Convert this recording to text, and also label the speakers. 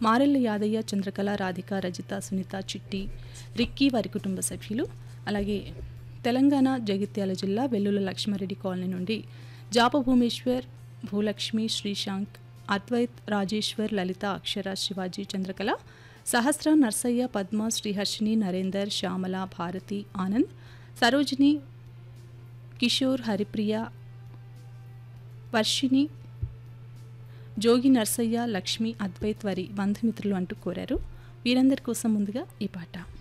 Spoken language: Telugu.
Speaker 1: మారెల్ల యాదయ్య చంద్రకళ రాధిక రజిత సునీత చిట్టి రిక్కీ వారి కుటుంబ సభ్యులు అలాగే తెలంగాణ జగిత్యాల జిల్లా వెల్లుల లక్ష్మారెడ్డి కాలనీ నుండి జాప భూమేశ్వర్ భూలక్ష్మి శ్రీశాంక్ అద్వైత్ రాజేశ్వర్ లలిత అక్షర శివాజీ చంద్రకళ సహస్ర నర్సయ్య పద్మ శ్రీహర్షిని నరేందర్ శ్యామల భారతి ఆనంద్ సరోజిని కిషోర్ హరిప్రియ వర్షిని జోగి నర్సయ్య లక్ష్మి అద్వైత్ వారి బంధుమిత్రులు అంటూ కోరారు వీరందరి కోసం ముందుగా ఈ పాట